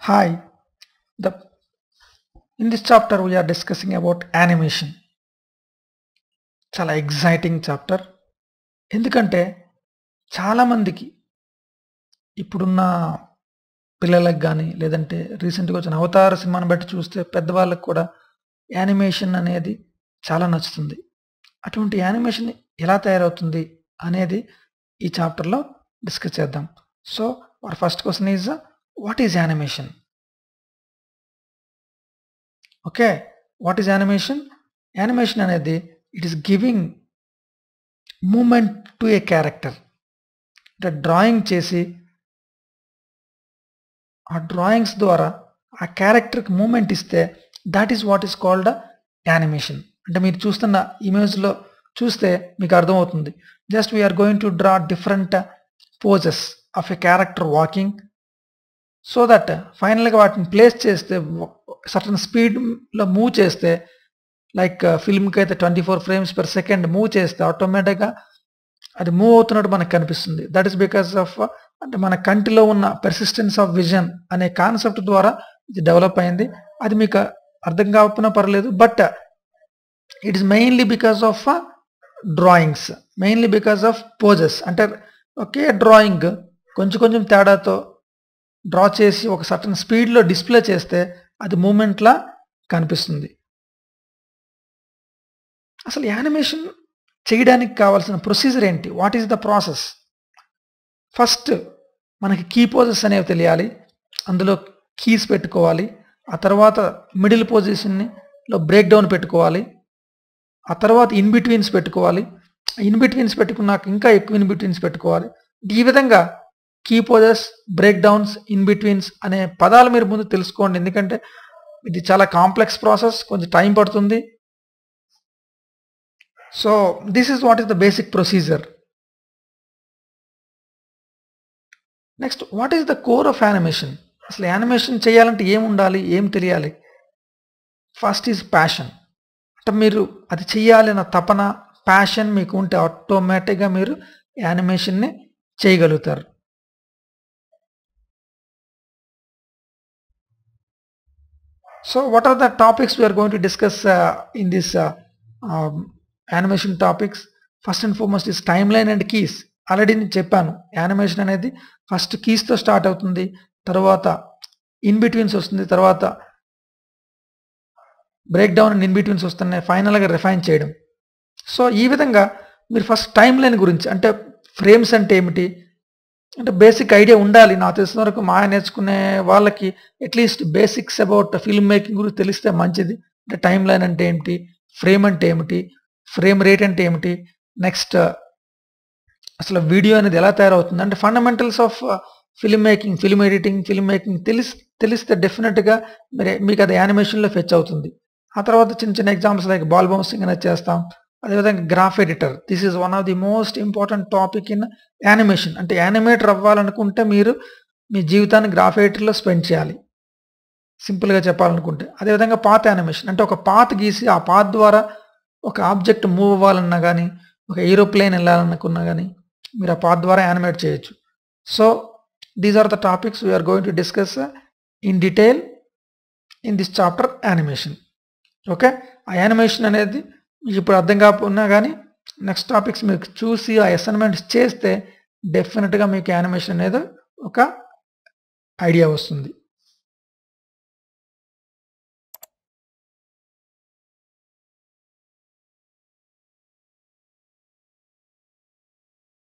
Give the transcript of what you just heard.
Hi, the in this chapter we are discussing about animation. చాలా exciting chapter ఎందుకంటే చాలామందికి ఇప్పుడున్న పిల్లలకు కానీ లేదంటే రీసెంట్గా వచ్చిన అవతార సినిమాని బట్టి చూస్తే పెద్దవాళ్ళకి కూడా యానిమేషన్ అనేది చాలా నచ్చుతుంది అటువంటి యానిమేషన్ ఎలా తయారవుతుంది అనేది ఈ చాప్టర్లో డిస్కస్ చేద్దాం so our first question is what is animation okay what is animation animation అనేది it is giving moment to a character అంటే డ్రాయింగ్ చేసి ఆ డ్రాయింగ్స్ ద్వారా ఆ క్యారెక్టర్కి మూమెంట్ ఇస్తే that is what is called animation అంటే మీరు చూస్తున్న ఇమేజ్లో చూస్తే మీకు అర్థమవుతుంది just we're going to draw different poses of a character walking so that ఫైనల్గా వాటిని ప్లేస్ చేస్తే సర్టన్ స్పీడ్లో మూవ్ చేస్తే లైక్ ఫిల్మ్కి అయితే twenty four frames per second move చేస్తే ఆటోమేటిక్గా అది మూవ్ అవుతున్నట్టు మనకు కనిపిస్తుంది దట్ ఈస్ బికాస్ ఆఫ్ అంటే మన కంటిలో ఉన్న పెర్సిస్టెన్స్ ఆఫ్ విజన్ అనే కాన్సెప్ట్ ద్వారా ఇది డెవలప్ అయింది అది మీకు అర్థం కాకపోయినా పర్లేదు but it is mainly because of drawings mainly because of poses అంటే ఒకే డ్రాయింగ్ కొంచెం కొంచెం తేడాతో డ్రా చేసి ఒక సర్టన్ స్పీడ్లో డిస్ప్లే చేస్తే అది మూమెంట్లా కనిపిస్తుంది అసలు యానిమేషన్ చేయడానికి కావాల్సిన ప్రొసీజర్ ఏంటి what is the process first మనకి కీ పోజెస్ అనేవి తెలియాలి అందులో కీస్ పెట్టుకోవాలి ఆ తర్వాత మిడిల్ పొజిషన్ని లో బ్రేక్ డౌన్ పెట్టుకోవాలి ఆ తర్వాత ఇన్ బిట్వీన్స్ పెట్టుకోవాలి ఇన్ బిట్వీన్స్ పెట్టుకున్నాక ఇంకా ఎక్కువ ఇన్ బిట్వీన్స్ పెట్టుకోవాలి ఈ విధంగా key poses breakdowns in betweens అనే పదాలు మీరు ముందు తెలుసుకోండి ఎందుకంటే ఇది చాలా కాంప్లెక్స్ ప్రాసెస్ కొంచెం టైం పడుతుంది so this is what is the basic procedure next what is the core of animation అసలు యానిమేషన్ చేయాలంటే ఏం ఉండాలి ఏం తెలియాలి ఫస్ట్ ఈజ్ ప్యాషన్ అంటే మీరు అది చెయ్యాలి అన్న తపన ప్యాషన్ మీకు ఉంటే ఆటోమేటిక్గా మీరు యానిమేషన్ని చేయగలుగుతారు so what are the topics we are going to discuss in this animation topics first and foremost is time line and keys already నేను చెప్పాను యానిమేషన్ అనేది ఫస్ట్ కీస్తో స్టార్ట్ అవుతుంది తర్వాత ఇన్ బిట్వీన్స్ వస్తుంది తర్వాత break down and in betweens వస్తున్నాయి ఫైనల్గా refine చేయడం సో ఈ విధంగా మీరు ఫస్ట్ టైం లైన్ గురించి అంటే ఫ్రేమ్స్ అంటే ఏమిటి అంటే బేసిక్ ఐడియా ఉండాలి నాకు తెలిసిన వరకు మాయ నేర్చుకునే వాళ్ళకి at least basics about film making గురించి తెలిస్తే మంచిది అంటే టైం లైన్ అంటే ఏమిటి ఫ్రేమ్ అంటే ఏమిటి ఫ్రేమ్ రేట్ అంటే ఏమిటి నెక్స్ట్ అసలు వీడియో అనేది ఎలా తయారవుతుంది అంటే fundamentals of film making film editing film making తెలిసి తెలిస్తే డెఫినెట్గా మీరు మీకు అది యానిమేషన్లో ఫెచ్ అవుతుంది ఆ తర్వాత చిన్న చిన్న ఎగ్జాంపుల్స్ లైక్ బాల్ బౌన్సింగ్ అనేది చేస్తాం అదేవిధంగా graph editor this is one of the most important topic in animation అంటే యానిమేటర్ అవ్వాలనుకుంటే మీరు మీ జీవితాన్ని గ్రాఫ్ ఎడిటర్లో స్పెండ్ చేయాలి సింపుల్గా చెప్పాలనుకుంటే అదేవిధంగా పాత్ యానిమేషన్ అంటే ఒక పాత్ గీసి ఆ పాత్ ద్వారా ఒక ఆబ్జెక్ట్ మూవ్ అవ్వాలన్నా కానీ ఒక ఏరోప్లేన్ వెళ్ళాలనుకున్నా కానీ మీరు ఆ పాత్ ద్వారా యానిమేట్ చేయొచ్చు so these are the topics we are going to discuss in detail in this chapter animation okay ఆ యానిమేషన్ అనేది మీకు ఇప్పుడు అర్థం కాకపోయినా కానీ నెక్స్ట్ టాపిక్స్ మీకు చూసి ఆ అసైన్మెంట్స్ చేస్తే డెఫినెట్గా మీకు యానిమేషన్ అనేది ఒక ఐడియా వస్తుంది